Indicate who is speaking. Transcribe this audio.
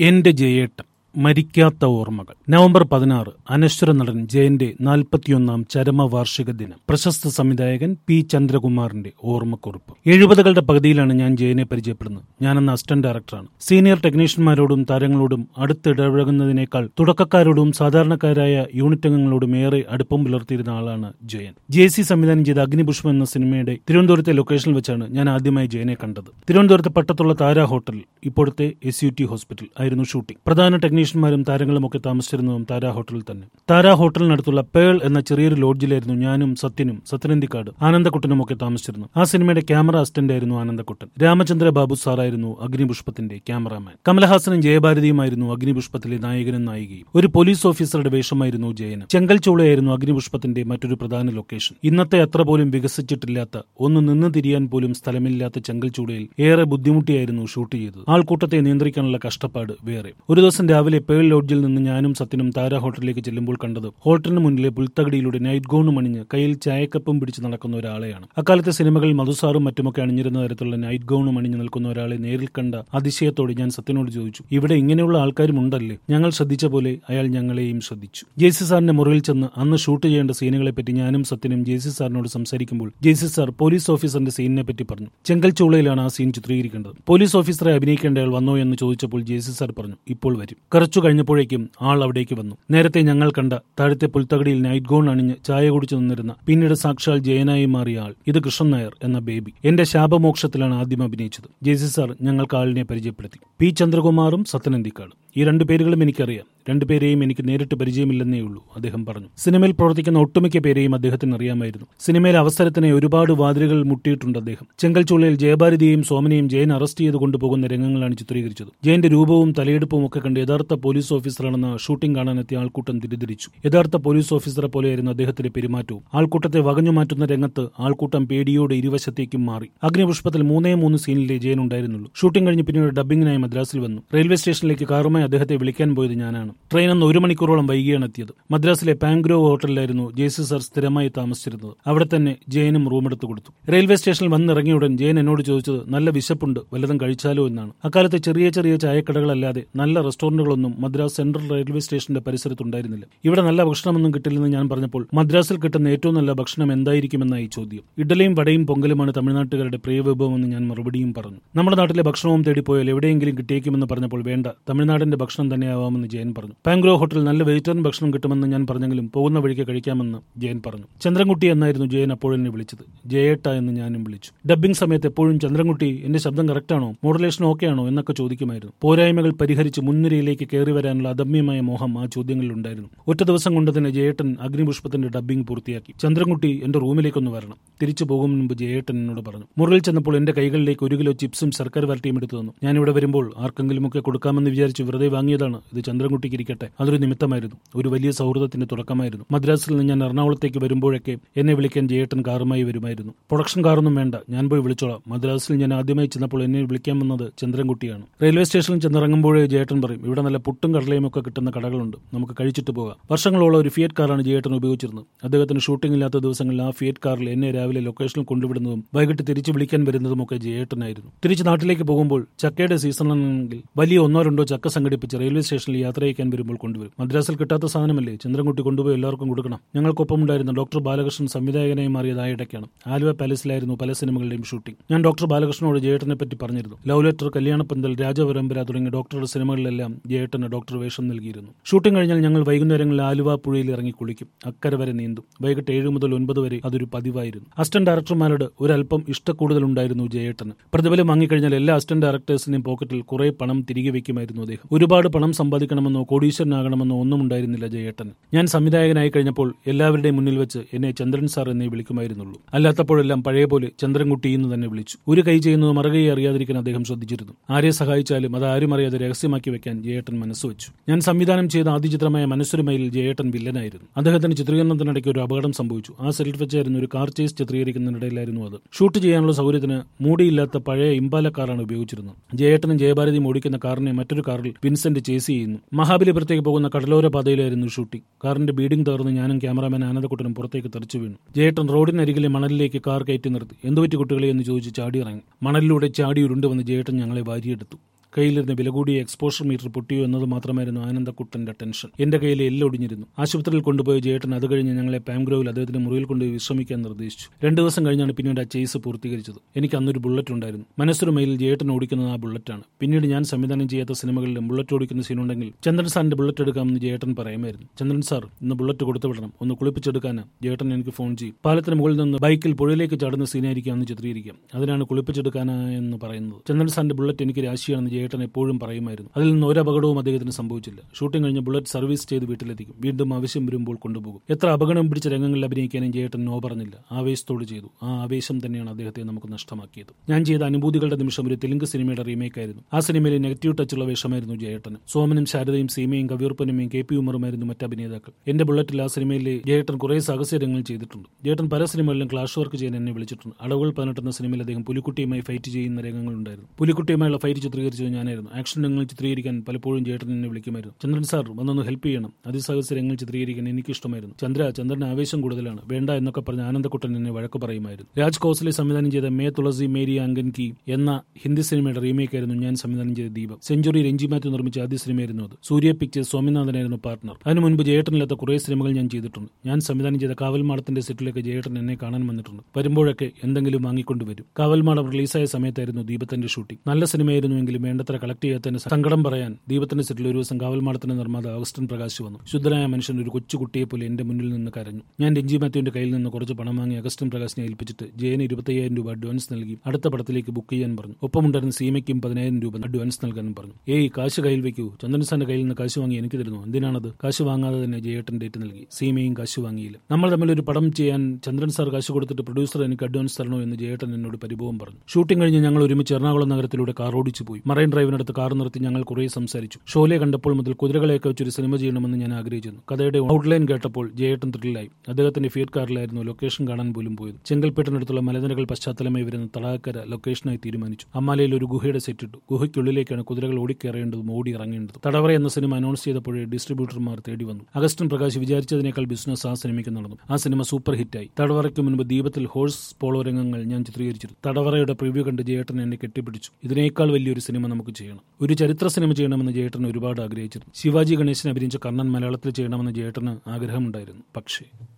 Speaker 1: എന്റെ ജയേട്ടൻ മരിക്കാത്ത ഓർമ്മകൾ നവംബർ പതിനാറ് അനശ്വര നടൻ ജയന്റെ നാൽപ്പത്തിയൊന്നാം ചരമവാർഷിക ദിനം പ്രശസ്ത സംവിധായകൻ പി ചന്ദ്രകുമാറിന്റെ ഓർമ്മക്കുറിപ്പ് എഴുപതുകളുടെ പകുതിയിലാണ് ഞാൻ ജയനെ പരിചയപ്പെടുന്നത് ഞാനെന്ന അസിസ്റ്റന്റ് ഡയറക്ടറാണ് സീനിയർ ടെക്നീഷ്യന്മാരോടും താരങ്ങളോടും അടുത്തിടപഴകുന്നതിനേക്കാൾ തുടക്കക്കാരോടും സാധാരണക്കാരായ യൂണിറ്റ് അംഗങ്ങളോടും ഏറെ അടുപ്പം പുലർത്തിയിരുന്ന ആളാണ് ജയൻ ജെ സി സംവിധാനം ചെയ്ത അഗ്നിപുഷ്പം എന്ന സിനിമയുടെ തിരുവനന്തപുരത്തെ ലൊക്കേഷനിൽ വെച്ചാണ് ഞാൻ ആദ്യമായി ജയനെ കണ്ടത് തിരുവനന്തപുരത്ത് പട്ടത്തുള്ള താര ഹോട്ടൽ ഇപ്പോഴത്തെ എസ് യു ടി ഹോസ്പിറ്റൽ ആയിരുന്നു ഷൂട്ടിംഗ് പ്രധാന ടെക്നീഷ്യന്മാരും താരങ്ങളും ഒക്കെ താമസിച്ചിരുന്നതും താര ഹോട്ടലിൽ തന്നെ താര ഹോട്ടലിനടുത്തുള്ള പേൾ എന്ന ചെറിയൊരു ലോഡ്ജിലായിരുന്നു ഞാനും സത്യനും സത്യനന്ദിക്കാട് ആനന്ദക്കുട്ടനും ഒക്കെ താമസിച്ചിരുന്നു ആ സിനിമയുടെ ക്യാമറ അസിസ്റ്റന്റ് ആയിരുന്നു ആനന്ദക്കുട്ടൻ രാമചന്ദ്ര ബാബു സാറായിരുന്നു അഗ്നിപുഷ്പത്തിന്റെ ക്യാമറാമാൻ കമലഹാസനും ജയഭാരതിയുമായിരുന്നു അഗ്നിപുഷ്പത്തിലെ നായകനും നായികയും ഒരു പോലീസ് ഓഫീസറുടെ വേഷമായിരുന്നു ജയന് ചെങ്കൽച്ചോളയായിരുന്നു അഗ്നിപുഷ്പത്തിന്റെ മറ്റൊരു പ്രധാന ലൊക്കേഷൻ ഇന്നത്തെ അത്ര പോലും വികസിച്ചിട്ടില്ലാത്ത ഒന്ന് നിന്ന് തിരിയാൻ പോലും സ്ഥലമില്ലാത്ത ചെങ്കൽച്ചൂടയിൽ ഏറെ ബുദ്ധിമുട്ടിയായിരുന്നു ഷൂട്ട് ചെയ്തത് ആൾക്കൂട്ടത്തെ നിയന്ത്രിക്കാനുള്ള കഷ്ടപ്പാട് വേറെ ഒരു ദിവസം രാവിലെ പേൾ ലോഡ്ജിൽ നിന്ന് ഞാനും സത്യനും താര ഹോട്ടലിലേക്ക് ചെല്ലുമ്പോൾ കണ്ടത് ഹോട്ടലിന് മുന്നിലെ പുൽത്തകടിയിലൂടെ നൈറ്റ് ഗൗണും അണിഞ്ഞ് കയ്യിൽ ചായക്കപ്പും പിടിച്ച് നടക്കുന്ന ഒരാളെയാണ് അക്കാലത്തെ സിനിമകളിൽ മധുസാറും മറ്റുമൊക്കെ അണിഞ്ഞിരുന്ന തരത്തിലുള്ള നൈറ്റ് ഗൗണും അണിഞ്ഞു നിൽക്കുന്ന ഒരാളെ നേരിൽ കണ്ട അതിശയത്തോടെ ഞാൻ സത്യനോട് ചോദിച്ചു ഇവിടെ ഇങ്ങനെയുള്ള ആൾക്കാരും ഉണ്ടല്ലേ ഞങ്ങൾ ശ്രദ്ധിച്ച പോലെ അയാൾ ഞങ്ങളെയും ശ്രദ്ധിച്ചു ജെയ്സി സാറിന്റെ മുറിയിൽ ചെന്ന് അന്ന് ഷൂട്ട് ചെയ്യേണ്ട സീനുകളെ പറ്റി ഞാനും സത്യനും ജെയ്സി സാറിനോട് സംസാരിക്കുമ്പോൾ ജെയ്സി സാർ പോലീസ് ഓഫീസറിന്റെ സീനിനെ പറ്റി പറഞ്ഞു ചെങ്കൽച്ചൂളയിലാണ് ആ സീൻ ചിത്രീകരിക്കേണ്ടത് പോലീസ് ഓഫീസറെ അഭിനയിക്കേണ്ട ആൾ വന്നോ എന്ന് ചോദിച്ചപ്പോൾ ജെയ്സി സാർ പറഞ്ഞു ഇപ്പോൾ വരും കുറച്ചു കഴിഞ്ഞപ്പോഴേക്കും ആൾ അവിടേക്ക് വന്നു നേരത്തെ ഞങ്ങൾ കണ്ട താഴത്തെ പുൽത്തകടിയിൽ നൈറ്റ് ഗോൺ അണിഞ്ഞ് ചായ കുടിച്ചു നിന്നിരുന്ന പിന്നീട് സാക്ഷാൽ ജയനായി മാറിയ ആൾ ഇത് കൃഷ്ണൻ നായർ എന്ന ബേബി എന്റെ ശാപമോക്ഷത്തിലാണ് ആദ്യം അഭിനയിച്ചത് ജെയ്സി സാർ ഞങ്ങൾക്ക് ആളിനെ പരിചയപ്പെടുത്തി പി ചന്ദ്രകുമാറും സത്യനന്ദിക്കാടും ഈ രണ്ടു പേരുകളും എനിക്കറിയാം രണ്ടുപേരെയും എനിക്ക് നേരിട്ട് പരിചയമില്ലെന്നേ ഉള്ളൂ അദ്ദേഹം പറഞ്ഞു സിനിമയിൽ പ്രവർത്തിക്കുന്ന ഒട്ടുമിക്ക പേരെയും അദ്ദേഹത്തിന് അറിയാമായിരുന്നു സിനിമയിൽ അവസരത്തിന് ഒരുപാട് വാതിലുകൾ മുട്ടിയിട്ടുണ്ട് അദ്ദേഹം ചെങ്കൽച്ചൂളയിൽ ജയഭാരതിയെയും സോമനെയും ജയൻ അറസ്റ്റ് ചെയ്ത് കൊണ്ടുപോകുന്ന രംഗങ്ങളാണ് ചിത്രീകരിച്ചത് ജയന്റെ രൂപവും തലയെടുപ്പും ഒക്കെ കണ്ട് യഥാർത്ഥ പോലീസ് ഓഫീസറാണെന്ന ഷൂട്ടിംഗ് കാണാനെത്തിയ ആൾക്കൂട്ടം തിരിതിരിച്ചു യഥാർത്ഥ പോലീസ് ഓഫീസറെ പോലെയായിരുന്നു അദ്ദേഹത്തിന്റെ പെരുമാറ്റവും ആൾക്കൂട്ടത്തെ വകഞ്ഞു മാറ്റുന്ന രംഗത്ത് ആൾക്കൂട്ടം പേടിയോടെ ഇരുവശത്തേക്കും മാറി അഗ്നിപുഷ്പത്തിൽ മൂന്നേ മൂന്ന് സീനിലെ ജയൻ ഉണ്ടായിരുന്നുള്ളൂ ഷൂട്ടിംഗ് കഴിഞ്ഞ് പിന്നീട് ഡബ്ബിങ്ങിനായി മദ്രാസിൽ വന്നു റെയിൽവേ സ്റ്റേഷനിലേക്ക് കാറുമായി അദ്ദേഹത്തെ വിളിക്കാൻ പോയത് ഞാനാണ് ട്രെയിൻ അന്ന് ഒരു മണിക്കൂറോളം വൈകിയാണ് എത്തിയത് മദ്രാസിലെ പാങ്ഗ്രോവ് ഹോട്ടലിലായിരുന്നു ജെയ്സി സർ സ്ഥിരമായി താമസിച്ചിരുന്നത് അവിടെ തന്നെ ജയനും റൂമെടുത്ത് കൊടുത്തു റെയിൽവേ സ്റ്റേഷനിൽ വന്നിറങ്ങിയ ഉടൻ ജയൻ എന്നോട് ചോദിച്ചത് നല്ല വിശപ്പുണ്ട് വല്ലതും കഴിച്ചാലോ എന്നാണ് അക്കാലത്ത് ചെറിയ ചെറിയ ചായക്കടകളല്ലാതെ നല്ല റെസ്റ്റോറന്റുകളൊന്നും മദ്രാസ് സെൻട്രൽ റെയിൽവേ സ്റ്റേഷന്റെ പരിസരത്തുണ്ടായിരുന്നില്ല ഇവിടെ നല്ല ഭക്ഷണമൊന്നും കിട്ടില്ലെന്ന് ഞാൻ പറഞ്ഞപ്പോൾ മദ്രാസിൽ കിട്ടുന്ന ഏറ്റവും നല്ല ഭക്ഷണം എന്തായിരിക്കുമെന്നായി ചോദ്യം ഇഡലിയും വടയും പൊങ്കലുമാണ് തമിഴ്നാട്ടുകാരുടെ പ്രിയ വിഭവമെന്ന് ഞാൻ മറുപടിയും പറഞ്ഞു നമ്മുടെ നാട്ടിലെ ഭക്ഷണവും തേടിപ്പോയാൽ എവിടെയെങ്കിലും കിട്ടിയേക്കുമെന്ന് പറഞ്ഞപ്പോൾ വേണ്ട തമിഴ്നാടിന്റെ ഭക്ഷണം തന്നെയാവാമെന്ന് ജയൻ പറഞ്ഞു പാങ്ഗ്രോ ഹോട്ടൽ നല്ല വെജിറ്റേറിയൻ ഭക്ഷണം കിട്ടുമെന്ന് ഞാൻ പറഞ്ഞെങ്കിലും പോകുന്ന വഴിക്ക് കഴിക്കാമെന്ന് ജയൻ പറഞ്ഞു ചന്ദ്രൻകുട്ടി എന്നായിരുന്നു ജയൻ അപ്പോഴെന്നെ വിളിച്ചത് ജയേട്ട എന്ന് ഞാനും വിളിച്ചു ഡബ്ബിംഗ് സമയത്ത് എപ്പോഴും ചന്ദ്രൻകുട്ടി എന്റെ ശബ്ദം കറക്റ്റാണോ മോഡുലേഷൻ ഓക്കെ ആണോ എന്നൊക്കെ ചോദിക്കുമായിരുന്നു പോരായ്മകൾ പരിഹരിച്ച് മുൻനിരയിലേക്ക് കയറി വരാനുള്ള അദമ്യമായ മോഹം ആ ചോദ്യങ്ങളിൽ ഉണ്ടായിരുന്നു ഒറ്റ ദിവസം കൊണ്ട് തന്നെ ജയേട്ടൻ അഗ്നിപുഷ്പത്തിന്റെ ഡബ്ബിംഗ് പൂർത്തിയാക്കി ചന്ദ്രൻകുട്ടി എന്റെ റൂമിലേക്കൊന്ന് വരണം തിരിച്ചു പോകും മുമ്പ് ജയേട്ടൻ എന്നോട് പറഞ്ഞു മുറിയിൽ ചെന്നപ്പോൾ എന്റെ കൈകളിലേക്ക് ഒരു കിലോ ചിപ്സും ശർക്കര വരട്ടിയും എടുത്തു തന്നു ഞാൻ ഇവിടെ വരുമ്പോൾ ആർക്കെങ്കിലുമൊക്കെ കൊടുക്കാമെന്ന് വിചാരിച്ച് വെറുതെ വാങ്ങിയതാണ് ഇത് ചന്ദ്രൻകുട്ടിക്ക് ഇരിക്കട്ടെ അതൊരു നിമിത്തമായിരുന്നു ഒരു വലിയ സൗഹൃദത്തിന്റെ തുടക്കമായിരുന്നു മദ്രാസിൽ നിന്ന് ഞാൻ എറണാകുളത്തേക്ക് വരുമ്പോഴൊക്കെ എന്നെ വിളിക്കാൻ ജയേട്ടൻ കാറുമായി വരുമായിരുന്നു പ്രൊഡക്ഷൻ കാറൊന്നും വേണ്ട ഞാൻ പോയി വിളിച്ചോളാം മദ്രാസിൽ ഞാൻ ആദ്യമായി ചെന്നപ്പോൾ എന്നെ വിളിക്കാൻ വന്നത് ചന്ദ്രൻകുട്ടിയാണ് റെയിൽവേ സ്റ്റേഷനിൽ ചെന്നിറങ്ങുമ്പോഴേ ജയേട്ടൻ പറയും ഇവിടെ നല്ല പുട്ടും കടലയും ഒക്കെ കിട്ടുന്ന കടകളുണ്ട് നമുക്ക് കഴിച്ചിട്ട് പോകാം വർഷങ്ങളോളം ഒരു ഫിയറ്റ് കാറാണ് ജയേട്ടൻ ഉപയോഗിച്ചിരുന്നത് അദ്ദേഹത്തിന് ഷൂട്ടിംഗ് ഇല്ലാത്ത ദിവസങ്ങളിൽ ആ ഫിയറ്റ് കാറിൽ എന്നെ രാവിലെ ലൊക്കേഷനിൽ കൊണ്ടുവിടുന്നതും വൈകിട്ട് തിരിച്ചു വിളിക്കാൻ വരുന്നതും ഒക്കെ ജയേട്ടനായിരുന്നു തിരിച്ച് നാട്ടിലേക്ക് പോകുമ്പോൾ ചക്കയുടെ സീസണാണെങ്കിൽ വലിയ ഒന്നോ രണ്ടോ ചക്ക സംഘടിപ്പിച്ച് റെയിൽവേ സ്റ്റേഷനിൽ യാത്ര അയക്കാൻ വരുമ്പോൾ കൊണ്ടുവരും മദ്രാസിൽ കിട്ടാത്ത സാധനമല്ലേ ചന്ദ്രൻകുട്ടി കൊണ്ടുപോയി എല്ലാവർക്കും കൊടുക്കണം ഞങ്ങൾക്കൊപ്പം ഉണ്ടായിരുന്ന ഡോക്ടർ ബാലകൃഷ്ണൻ സംവിധായകനായി മാറിയത് ആയിടയ്ക്കാണ് ആലുവ പാലസിലായിരുന്നു പല സിനിമകളുടെയും ഷൂട്ടിംഗ് ഞാൻ ഡോക്ടർ ബാലകൃഷ്ണനോട് ജയേട്ടനെ പറ്റി പറഞ്ഞിരുന്നു ലവ് ലെറ്റർ കല്യാണപ്പന്തൽ രാജപരമ്പര തുടങ്ങിയ ഡോക്ടറുടെ സിനിമകളിലെല്ലാം ജയേട്ടന് ഡോക്ടർ വേഷം നൽകിയിരുന്നു ഷൂട്ടിംഗ് കഴിഞ്ഞാൽ ഞങ്ങൾ വൈകുന്നേരങ്ങളിൽ ആലുവ പുഴയിൽ ഇറങ്ങി കുളിക്കും അക്കരെ വരെ നീന്തും വൈകിട്ട് ഏഴ് മുതൽ ഒൻപത് വരെ അതൊരു പതിവായിരുന്നു അസിസ്റ്റന്റ് ഡയറക്ടർമാരോട് ഒരല്പം ഇഷ്ടക്കൂടുതലുണ്ടായിരുന്നു ജയേട്ടന് പ്രതിഫലം വാങ്ങിക്കഴിഞ്ഞാൽ എല്ലാ അസിസ്റ്റന്റ് ഡയറക്ടേഴ്സിന്റെയും പോക്കറ്റിൽ കുറെ പണം തിരികെ വെക്കുമായിരുന്നു അദ്ദേഹം ഒരുപാട് പണം സമ്പാദിക്കണമെന്നോ കോടീശ്വരനാകണമെന്നോ ഒന്നും ഉണ്ടായിരുന്നില്ല ജയേട്ടൻ ഞാൻ സംവിധായകനായി കഴിഞ്ഞപ്പോൾ എല്ലാവരുടെയും മുന്നിൽ വെച്ച് എന്നെ ചന്ദ്രൻ സാർ എന്നേ വിളിക്കുമായിരുന്നുള്ളൂ അല്ലാത്തപ്പോഴെല്ലാം പഴയ പോലെ ചന്ദ്രൻകുട്ടി എന്ന് തന്നെ വിളിച്ചു ഒരു കൈ ചെയ്യുന്നത് മറുകൈ അറിയാതിരിക്കാൻ അദ്ദേഹം ശ്രദ്ധിച്ചിരുന്നു ആരെ സഹായിച്ചാലും അത് ആരും അറിയാതെ രഹസ്യമാക്കി വെക്കാൻ ജയേട്ടൻ മനസ്സ് വെച്ചു ഞാൻ സംവിധാനം ചെയ്ത ആദ്യ ചിത്രമായ മനസ്സുരമയിൽ ജയേട്ടൻ വില്ലനായിരുന്നു അദ്ദേഹത്തിന് ചിത്രീകരണത്തിനിടയ്ക്ക് ഒരു അപകടം സംഭവിച്ചു ആ സെറ്റിൽ വെച്ചായിരുന്നു ഒരു കാർ ചേസ് ചിത്രീകരിക്കുന്നതിനിടയിലായിരുന്നു അത് ഷൂട്ട് ചെയ്യാനുള്ള സൗകര്യത്തിന് മൂടിയില്ലാത്ത പഴയ ഇമ്പാല കാറാണ് ഉപയോഗിച്ചിരുന്നത് ജയേട്ടനും ജയഭാരതിയും ഓടിക്കുന്ന കാറിനെ മറ്റൊരു കാറിൽ വിൻസെന്റ് ചേസ് ചെയ്യുന്നു മഹാബലിപുരത്തേക്ക് പോകുന്ന കടലോര പാതയിലായിരുന്നു ഷൂട്ടിംഗ് കാറിന്റെ ബീഡിംഗ് തകർന്ന് ഞാനും ക്യാമറാമാൻ ആനന്ദക്കുട്ടനും പുറത്തേക്ക് തെറിച്ചു വീണു ജയേട്ടൻ റോഡിനരികിലെ മണലിലേക്ക് കാർ കയറ്റി നിർത്തി എന്തുപറ്റി കുട്ടികളെ എന്ന് ചോദിച്ച് ചാടി ഇറങ്ങി മണലിലൂടെ ചാടി ഉരുണ്ട് വന്ന് ജയേട്ടൻ ഞങ്ങളെ വാരിയെടുത്തു കയ്യിലിരുന്ന് വില കൂടിയ എക്സ്പോഷർ മീറ്റർ പൊട്ടിയോ എന്നത് മാത്രമായിരുന്നു ആനന്ദക്കുട്ടന്റെ ടെൻഷൻ എന്റെ കയ്യിൽ എല്ലൊടിഞ്ഞിരുന്നു ആശുപത്രിയിൽ കൊണ്ടുപോയ ജേട്ടൻ അത് കഴിഞ്ഞ് ഞങ്ങളെ പാംഗ്രോവിൽ അദ്ദേഹത്തിന്റെ മുറിയിൽ കൊണ്ടുപോയി വിശ്രമിക്കാൻ നിർദ്ദേശിച്ചു രണ്ടു ദിവസം കഴിഞ്ഞാണ് പിന്നീട് ആ ചേസ് പൂർത്തീകരിച്ചത് എനിക്ക് അന്നൊരു ബുള്ളറ്റ് ഉണ്ടായിരുന്നു മനസ്സൊരു മൈലിൽ ജേട്ടൻ ഓടിക്കുന്നത് ആ ബുള്ളറ്റാണ് പിന്നീട് ഞാൻ സംവിധാനം ചെയ്യാത്ത സിനിമകളിലും ബുള്ളറ്റ് ഓടിക്കുന്ന സീനുണ്ടെങ്കിൽ ചന്ദ്രൻ സാറിന്റെ ബുള്ളറ്റ് എടുക്കാമെന്ന് ജേട്ടൻ പറയുമായിരുന്നു ചന്ദ്രൻ സാർ ഇന്ന് ബുള്ളറ്റ് കൊടുത്തു വിടണം ഒന്ന് കുളിപ്പിച്ചെടുക്കാന് ജേട്ടൻ എനിക്ക് ഫോൺ ചെയ്യും പാലത്തിന് മുകളിൽ നിന്ന് ബൈക്കിൽ പുഴയിലേക്ക് ചാടുന്ന സീനായിരിക്കും അന്ന് ചിത്രീകരിക്കാം അതിനാണ് കുളിപ്പിച്ചെടുക്കാനാ എന്ന് പറയുന്നത് ചന്ദ്രൻ സാറിന്റെ ബുള്ളറ്റ് എനിക്ക് രാശിയാണെന്ന് ജേട്ടൻ എപ്പോഴും പറയുമായിരുന്നു അതിൽ നിന്ന് ഒരു അപകടവും അദ്ദേഹത്തിന് സംഭവിച്ചില്ല ഷൂട്ടിംഗ് കഴിഞ്ഞ് ബുള്ളറ്റ് സർവീസ് ചെയ്ത് വീട്ടിലെത്തിക്കും വീണ്ടും ആവശ്യം വരുമ്പോൾ കൊണ്ടുപോകും എത്ര അപകടം പിടിച്ച രംഗങ്ങളിൽ അഭിനയിക്കാനും ജേട്ടൻ നോ പറഞ്ഞില്ല ആവേശത്തോട് ചെയ്തു ആ ആവേശം തന്നെയാണ് അദ്ദേഹത്തെ നമുക്ക് നഷ്ടമാക്കിയത് ഞാൻ ചെയ്ത അനുഭൂതികളുടെ നിമിഷം ഒരു തെലുങ്ക് സിനിമയുടെ റീമേക്ക് ആയിരുന്നു ആ സിനിമയിലെ നെഗറ്റീവ് ടച്ചുള്ള വേഷമായിരുന്നു ജയേട്ടന് സോമനും ശാരദയും സീമയും കവിയൂർപ്പനുമയും കെ പി ഉമറുമായിരുന്നു മറ്റ് അഭിനേതാക്കൾ എന്റെ ബുള്ളറ്റിൽ ആ സിനിമയിലെ ജയേട്ടൻ കുറെ സാഹസര്യങ്ങൾ ചെയ്തിട്ടുണ്ട് ജയേട്ടൻ പല സിനിമകളിലും ക്ലാഷ് വർക്ക് ചെയ്യാൻ എന്നെ വിളിച്ചിട്ടുണ്ട് അടവുകൾ പതിനെട്ടെന്ന സിനിമയിൽ അദ്ദേഹം പുലിക്കുട്ടിയുമായി ഫൈറ്റ് ചെയ്യുന്ന രംഗങ്ങളുണ്ടായിരുന്നു പുലിക്കുട്ടിയുമായുള്ള ഫൈറ്റ് ചിത്രീകരിച്ചത് ഞാനായിരുന്നു ആക്ഷൻ രംഗങ്ങൾ ചിത്രീകരിക്കാൻ പലപ്പോഴും ജയേട്ടൻ എന്നെ വിളിക്കുമായിരുന്നു ചന്ദ്രൻ സാർ വന്നൊന്ന് ഹെൽപ്പ് ചെയ്യണം അതിസാഹസ രംഗങ്ങൾ ചിത്രീകരിക്കാൻ എനിക്കിഷ്ടമായിരുന്നു ചന്ദ്ര ചന്ദ്രന് ആവേശം കൂടുതലാണ് വേണ്ട എന്നൊക്കെ പറഞ്ഞ് ആനന്ദക്കുട്ടൻ എന്നെ വഴക്ക് പറയുമായിരുന്നു രാജ് കോസ്ലെ സംവിധാനം ചെയ്ത മേ തുളസി മേരി അങ്കൻ കി എന്ന ഹിന്ദി സിനിമയുടെ റീമേക്ക് ആയിരുന്നു ഞാൻ സംവിധാനം ചെയ്ത ദീപം സെഞ്ചുറി രഞ്ജി മാത്യു നിർമ്മിച്ച ആദ്യ സിനിമയായിരുന്നു അത് സൂര്യ പിക്ചേഴ്സ് സ്വാമിനാഥനായിരുന്നു പാർട്ണർ അതിനു മുൻപ് ജയേട്ടനില്ലാത്ത കുറേ സിനിമകൾ ഞാൻ ചെയ്തിട്ടുണ്ട് ഞാൻ സംവിധാനം ചെയ്ത കാവൽമാടത്തിന്റെ സെറ്റിലേക്ക് ജയേട്ടൻ എന്നെ കാണാൻ വന്നിട്ടുണ്ട് വരുമ്പോഴൊക്കെ എന്തെങ്കിലും വാങ്ങിക്കൊണ്ടുവരും കാവൽമാടം റിലീസായ സമയത്തായിരുന്നു ദീപത്തിന്റെ ഷൂട്ടിംഗ് നല്ല സിനിമയായിരുന്നുവെങ്കിലും വേണ്ടത്ര കളക്ട് ചെയ്യാത്തതിന് സങ്കടം പറയാൻ ദീപത്തിന്റെ സെറ്റിൽ ഒരു ദിവസം കാവൽമാടത്തിന്റെ നിർമ്മാത അഗസ്റ്റിൻ പ്രകാശ് വന്നു ശുദ്ധനായ മനുഷ്യൻ ഒരു കൊച്ചു കുട്ടിയെ പോലെ എന്റെ മുന്നിൽ നിന്ന് കരഞ്ഞു ഞാൻ രഞ്ജി മാത്യുവിന്റെ കയ്യിൽ നിന്ന് കുറച്ച് പണം വാങ്ങി അഗസ്റ്റിൻ പ്രകാശിനെ ഏൽപ്പിച്ചിട്ട് ജയന് ഇരുപത്തയ്യായിരം രൂപ അഡ്വാൻസ് നൽകി അടുത്ത പടത്തിലേക്ക് ബുക്ക് ചെയ്യാൻ പറഞ്ഞു ഒപ്പമുണ്ടായിരുന്ന സീമയ്ക്കും പതിനായിരം രൂപ അഡ്വാൻസ് നൽകാനും പറഞ്ഞു ഏയ് കാശ് കയ്യിൽ വെക്കൂ ചന്ദ്രൻ സാറിന്റെ കയ്യിൽ നിന്ന് കാശ് വാങ്ങി എനിക്ക് തരുന്നു എന്തിനാണത് കാശ് വാങ്ങാതെ തന്നെ ജയേട്ടൻ ഡേറ്റ് നൽകി സീമയും കാശ് വാങ്ങിയില്ല നമ്മൾ തമ്മിൽ ഒരു പടം ചെയ്യാൻ ചന്ദ്രൻ സാർ കാശ് കൊടുത്തിട്ട് പ്രൊഡ്യൂസർ എനിക്ക് അഡ്വാൻസ് തരണോ എന്ന് ജയേട്ടൻ എന്നോട് പരിഭവം പറഞ്ഞു ഷൂട്ടിംഗ് കഴിഞ്ഞ് ഞങ്ങൾ ഒരുമിച്ച് എറണാകുളം നഗരത്തിലൂടെ കാർ ഓടിച്ചു പോയി മറൈൻ ഡ്രൈവിനടുത്ത് കാർ നിർത്തി ഞങ്ങൾ കുറേ സംസാരിച്ചു ഷോലെ കണ്ടപ്പോൾ മുതൽ കുതിരകളെയൊക്കെ വെച്ചൊരു സിനിമ ചെയ്യണമെന്ന് ഞാൻ ആഗ്രഹിച്ചിരുന്നു കഥയുടെ ഔട്ട്ലൈൻ കേട്ടപ്പോൾ ജയേട്ടൻ ത്രില്ലായി അദ്ദേഹത്തിന്റെ ഫീഡ് കാറിലായിരുന്നു ലൊക്കേഷൻ കാണാൻ പോലും പോയത് ചെങ്കൽപ്പേട്ടിനടുത്തുള്ള മലനിരകൾ പശ്ചാത്തലമായി വരുന്ന തടാകര ലൊക്കേഷനായി തീരുമാനിച്ചു അമ്മാലയിൽ ഒരു ഗുഹയുടെ സെറ്റ് ഇട്ടു ഗുഹയ്ക്കുള്ളിലേക്കാണ് കുതിരകൾ ഓടിക്കയറേണ്ടതും ഓടി ഇറങ്ങേണ്ടതും തടവറ എന്ന സിനിമ അനൗൺസ് ചെയ്തപ്പോഴേ ഡിസ്ട്രിബ്യൂട്ടർമാർ തേടി വന്നു അഗസ്റ്റിൻ പ്രകാശ് വിചാരിച്ചതിനേക്കാൾ ബിസിനസ് ആ സിനിമയ്ക്ക് നടന്നു ആ സിനിമ സൂപ്പർ ഹിറ്റായി തടവറയ്ക്ക് മുൻപ് ദീപത്തിൽ ഹോഴ്സ് പോളോ രംഗങ്ങൾ ഞാൻ ചിത്രീകരിച്ചിരുന്നു തടവറയുടെ പ്രിവ്യൂ കണ്ട് ജയേട്ടൻ എന്നെ കെട്ടിപ്പിടിച്ചു ഇതിനേക്കാൾ വലിയൊരു സിനിമ നമുക്ക് ചെയ്യണം ഒരു ചരിത്ര സിനിമ ചെയ്യണമെന്ന് ജയേട്ടൻ ഒരുപാട് ആഗ്രഹിച്ചിരുന്നു ശിവാജി ഗണേശൻ അഭിനയിച്ച കർണൻ മലയാളത്തിൽ ചെയ്യണമെന്ന് ജയേട്ടന് ആഗ്രഹമുണ്ടായിരുന്നു പക്ഷേ